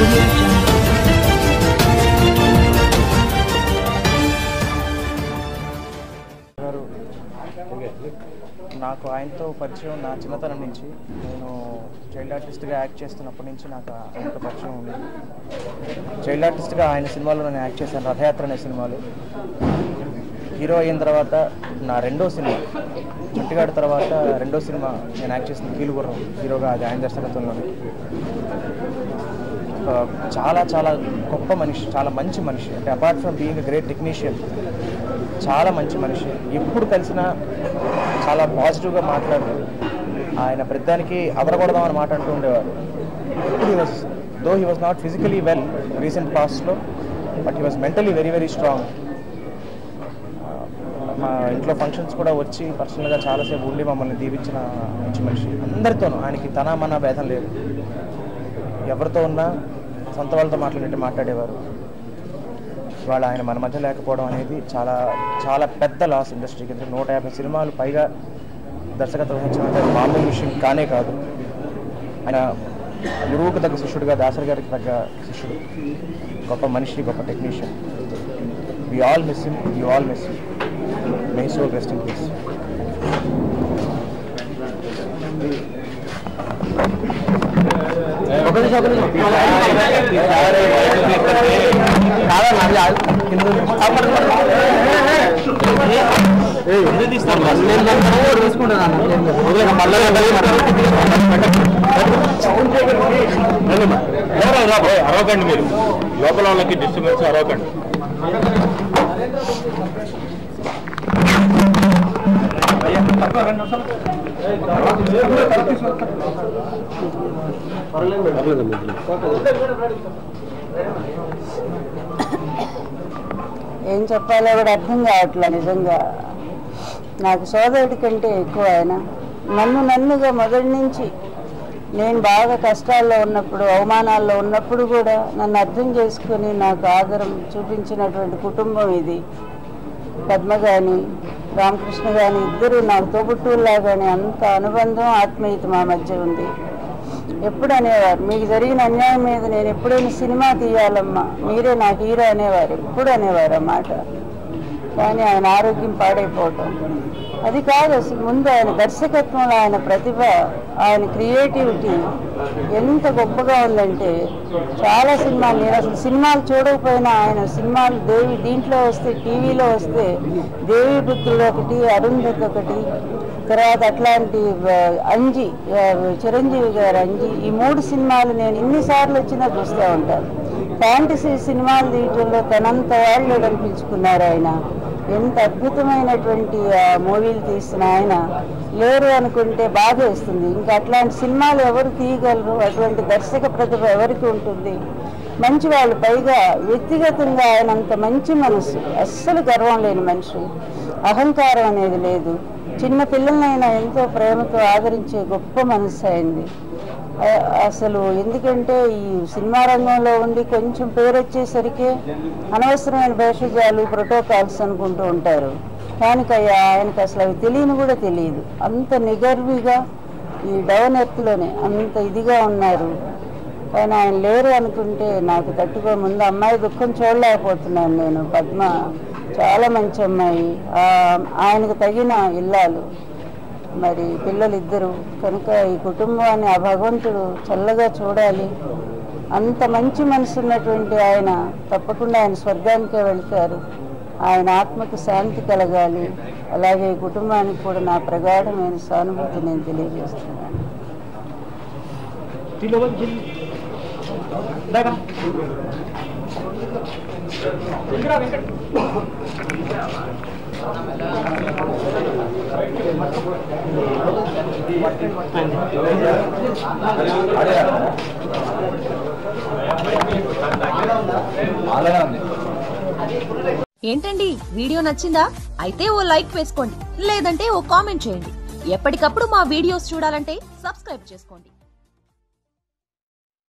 audio jungle. గారు నాకు ఆయనతో పరిచయం నా చిన్నతనం నుంచి నేను చైల్డ్ ఆర్టిస్ట్గా యాక్ట్ చేస్తున్నప్పటి నుంచి నాకు ఆయనతో పరిచయం ఉంది చైల్డ్ ఆర్టిస్ట్గా ఆయన సినిమాలో నేను యాక్ట్ చేశాను రథయాత్ర అనే సినిమాలో హీరో అయిన తర్వాత నా రెండో సినిమా మట్టిగాడి తర్వాత రెండో సినిమా నేను యాక్ట్ చేసిన కీలుగుర్రం హీరోగా అది ఆయన దర్శకత్వంలోనే ఒక చాలా చాలా గొప్ప మనిషి చాలా మంచి మనిషి అంటే apart from being great technician చాలా మంచి మనిషి ఎప్పుడు కలిసినా చాలా పాజిటివ్గా మాట్లాడుతూ ఆయన ప్రతిదానికి అదరకూడదామని మాట్లాడుతూ ఉండేవారు ఎప్పుడు he was though he was not physically well recent పాస్ట్లో but he was mentally very very strong మా ఇంట్లో ఫంక్షన్స్ కూడా వచ్చి పర్సనల్గా చాలాసేపు ఉండి మమ్మల్ని దీవించిన మంచి మనిషి అందరితోనూ ఆయనకి తన మన భేదం లేదు ఎవరితో ఉన్నా సొంత వాళ్ళతో మాట్లాడినట్టు మాట్లాడేవారు ఇవాళ ఆయన మన మధ్య లేకపోవడం అనేది చాలా చాలా పెద్ద లాస్ ఇండస్ట్రీకి ఎందుకంటే నూట యాభై సినిమాలు పైగా దర్శకత్వం వహించడం అనేది మామూలు విషయం కానే కాదు ఆయన గురువుకు తగ్గ శిష్యుడిగా దాసరి గారికి తగ్గ శిష్యుడు గొప్ప మనిషి గొప్ప technician we all miss him you all miss him may soul rest in peace అరవకండి మీరు లోపల వాళ్ళకి డిస్టర్బెన్స్ అరవకండి ఏం చెప్పాలో కూడా అర్థం కావట్లే నిజంగా నాకు సోదరుడి కంటే ఎక్కువ ఆయన నన్ను నన్నుగా మొదటి నుంచి నేను బాగా కష్టాల్లో ఉన్నప్పుడు అవమానాల్లో ఉన్నప్పుడు కూడా నన్ను అర్థం చేసుకొని నాకు ఆదరం చూపించినటువంటి కుటుంబం ఇది పద్మ కానీ రామకృష్ణ కానీ ఇద్దరు నాకు తోబుట్టువుల్లాగానే అంత అనుబంధం ఆత్మీయత మా మధ్య ఉంది ఎప్పుడు అనేవారు మీకు జరిగిన అన్యాయం మీద నేను ఎప్పుడైనా సినిమా తీయాలమ్మా మీరే నాకు హీరో అనేవారు ఎప్పుడు అనేవారు ఆ మాట కానీ ఆయన ఆరోగ్యం పాడైపోవటం అది కాదు అసలు ముందు ఆయన దర్శకత్వంలో ఆయన ప్రతిభ ఆయన క్రియేటివిటీ ఎంత గొప్పగా ఉందంటే చాలా సినిమాలు నేను అసలు సినిమాలు చూడకపోయినా ఆయన సినిమాలు దేవి దీంట్లో వస్తే టీవీలో వస్తే దేవి పుత్రుడు ఒకటి అరుంధతి ఒకటి తర్వాత అట్లాంటి ఆ, అంజి ఆ, చిరంజీవి గారు అంజి ఈ మూడు సినిమాలు నేను ఎన్నిసార్లు వచ్చినా చూస్తూ ఉంటాను ఫ్యాంటసీ సినిమాలు తీయటంలో తనంత వాళ్ళు అనిపించుకున్నారు ఆయన ఎంత అద్భుతమైనటువంటి ఆ, మూవీలు తీసిన ఆయన లేరు అనుకుంటే బాధ వేస్తుంది ఇంకా అట్లాంటి సినిమాలు ఎవరు తీయగలరు అటువంటి దర్శక ప్రతిభ ఎవరికి ఉంటుంది మంచి వాళ్ళు పైగా వ్యక్తిగతంగా ఆయన అంత మంచి మనసు అస్సలు గర్వం లేని మనిషి అహంకారం అనేది లేదు చిన్న పిల్లలనైనా ఎంతో ప్రేమతో ఆదరించే గొప్ప మనసు అయింది ఆ- అసలు ఎందుకంటే ఈ సినిమా రంగంలో ఉండి కొంచెం పేరు వచ్చేసరికి అనవసరమైన భేషజాలు ప్రోటోకాల్స్ అనుకుంటూ ఉంటారు కానీ అయ్యా ఆయనకు అసలు అవి తెలియని కూడా తెలియదు అంత నిగర్విగా ఈ డౌన్ ఎర్త్లోనే అంత ఇదిగా ఉన్నారు కానీ ఆయన లేరు అనుకుంటే నాకు తట్టుకో ముందు అమ్మాయి దుఃఖం చూడలేకపోతున్నాను నేను పద్మ చాలా మంచి అమ్మాయి ఆ, ఆయనకు తగిన ఇల్లాలు మరి పిల్లలు ఇద్దరు కనుక ఈ కుటుంబాన్ని ఆ భగవంతుడు చల్లగా చూడాలి అంత మంచి మనసు ఉన్నటువంటి ఆయన తప్పకుండా ఆయన స్వర్గానికే వెళ్తారు ఆయన ఆత్మకు శాంతి కలగాలి అలాగే ఈ కుటుంబానికి కూడా నా ప్రగాఢమైన సానుభూతి నేను తెలియజేస్తున్నాను ఏంటండి వీడియో నచ్చిందా అయితే ఓ లైక్ వేసుకోండి లేదంటే ఓ కామెంట్ చేయండి ఎప్పటికప్పుడు మా వీడియోస్ చూడాలంటే సబ్స్క్రైబ్ చేసుకోండి